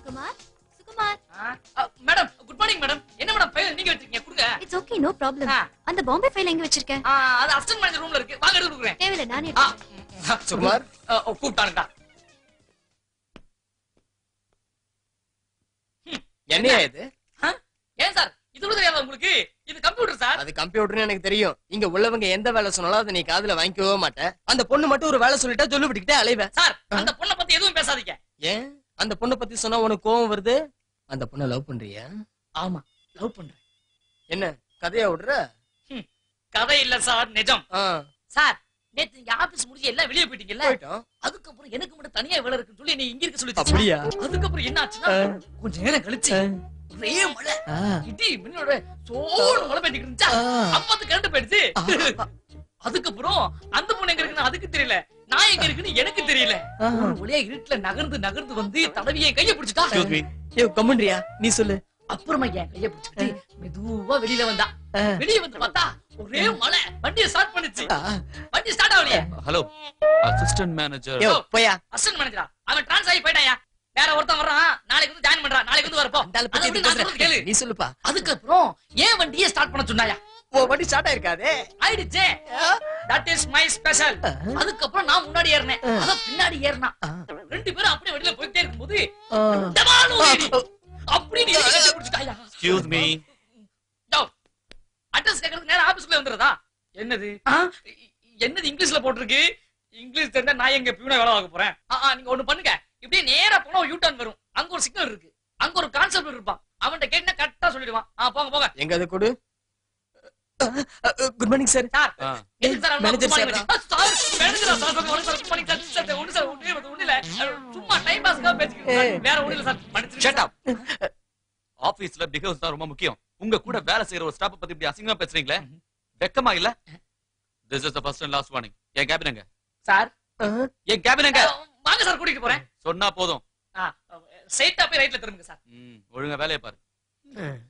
Sukumar Sukumar madam good morning madam என்ன madam file நீங்க வச்சிருக்கீங்க கொடுங்க இட்ஸ் ஓகே நோ ப்ராப்ளம் ஆ. அந்த பாம்பே ஃபைல் எங்க வச்சிருக்க ஆ, அது அசிஸ்டன்ட் மேனேஜர் ரூம்ல இருக்கு வாங்க எடுத்து கொடுக்குறேன் தேவையில்ல நானே ஆ, எடுத்துக்கிறேன். ம், சுகுமார்? ஆ, ஓ, கூப்பிட்டானுடா என்னையா இது ஆ? ஏன் சார் இது கூட தெரியாதா உங்களுக்கு இது கம்ப்யூட்டர் சார் அது கம்ப்யூட்டர்னு எனக்கு தெரியும் இங்க உள்ளவங்க எந்த வேலை சொன்னாலும் அதை நீ காதுல வாங்கிக்கவே மாட்டேன் அந்த பொண்ணு மட்டும் ஒரு வேலை சொல்லிட்டா சொல்லிவிட்டுக்கிட்டே அலைவேன் சார் அந்த பொண்ணை பத்தி எதுவும் பேசாதீங்க ஏன் அந்த பொண்ணை பத்தி சொன்னா உனக்கு கோவம் வருது அந்த பொண்ணை லவ் பண்றியா ஆமா லவ் பண்றேன் என்ன கதையா விடுற கதை இல்ல சார் நிஜம் ஆ, சார் நேத்து நீங்க ஆபீஸ் முடிஞ்சு எல்லாம் வெளியே போயிட்டீங்கல்ல போயிட்டோம் அதுக்கப்புறம் எனக்கு மட்டும் தனியா வேலை இருக்குன்னு சொல்லி நீ இங்க இருக்க சொல்லி அப்படியா? அதுக்கப்புறம் என்ன ஆச்சுன்னா ஆ. கொஞ்ச நேரம் கழிச்சு ஆ. ஒரே மழை ஆ, இடி மின்னோட சோடு மழை பெஞ்சிட்டு இருந்துச்சா ஆ. அப்ப அது கரண்ட் போயிடுச்சு அதுக்கப்புறம் அந்த பொண்ணு எங்க இருக்குன்னு அதுக்கு தெரியல நான் எங்க இருக்குன்னு எனக்கு தெரியல ஆ. ஒரு வழியா இருட்டுல நகர்ந்து நகர்ந்து வந்து தடவி என் கைய பிடிச்சிட்டா ஏய், கம்முன்றியா நீ சொல்லு அப்புறமா என் கைய பிடிச்சிட்டு மெதுவா வெளியில வந்தா ஆ. வெளிய வந்து பார்த்தா ஒரே மழை வண்டியை ஸ்டார்ட் பண்ணுச்சு ஆ. வண்டி ஸ்டார்ட் ஆகலையே ஹலோ அசிஸ்டன்ட் மேனேஜர் யோ, போயா அசிஸ்டன்ட் மேனேஜரா அவன் ட்ரான்ஸ் ஆகி போயிட்டாயா வேற ஒருத்தன் வர்றான் நாளைக்கு வந்து ஜாயின் பண்றான் நாளைக்கு வந்து வரப்போ அந்த ஆளை பத்தி அதை விட எதுக்கு நான் சொல்றது பேசுற? கேளு நீ சொல்லுப்பா அதுக்கப்புறம் ஏன் வண்டியை ஸ்டார்ட் பண்ண சொன்னாயா ஓ வண்டி ஸ்டார்ட் ஆயிருக்காதே ஆயிடுச்சே தட் இஸ் மை ஸ்பெஷல் அதுக்கப்புறம் நான் முன்னாடி ஏறினேன் அத பின்னாடி ஏறினா ரெண்டு பேரும் அப்படியே வெளியில போயிட்டே இருக்கும்போது டமால்னு ஒரு இடி. அப்படின்னு இடி கட்டி பிடிச்சிட்டாயா எக்ஸ்கியூஸ் மீ அட்ரஸ் கேக்குறதுக்கு நேரா ஆபீஸ்க்குள்ள வந்துறதா என்னது ஆ, இ- என்னது இங்கிலீஷ்ல போட்டிருக்கு இங்கிலீஷ் தெரிஞ்சா நான் எங்க பியூனா வேலை பார்க்க போறேன் ஆ, ஆ, நீங்க ஒண்ணு பண்ணுங்க இப்படியே நேரா போனா ஒரு யூ டர்ன் வரும் அங்க ஒரு சிக்னல் இருக்கு அங்க ஒரு கான்செப்ட் இருப்பான் அவன்கிட்ட கேட்டா கரெக்டா சொல்லிடுவான் ஆ போங்க போங்க எங்க அது கொடு குட் மார்னிங் சார் சார் ஆ. எதுக்கு sir Manager manager sir sir sir மேனேஜரா சார் சொல்லுங்க ஒண்ணு sir good morning sir sir ஒண்ணு சார் ஒண்ணு இல்ல, ஒண்ணு இல்ல சும்மா டைம் பாஸ்க்காக பேசிக்கிட்டு ஏய். வேற ஒண்ணு இல்ல சார் மன்னிச்சிடுங்க ஷட் சார். அப் ஆபீஸ்ல பிஹேவ்ஸ் தான் ரொம்ப முக்கியம் உங்க கூட வேலை செய்யற ஒரு ஸ்டாஃப் பத்தி இப்படி அசிங்கமா பேசுறீங்களே வெக்கமா இல்ல this is the first and last warning என் கேபின் எங்க சார் என் கேபின் எங்க வாங்க சார் கூட்டிட்டு போறேன் சொன்னா போதும் ஸ்ட்ரைட்டா போய் ரைட்ல திரும்புங்க சார் ம், ஒழுங்கா வேலையை பாரு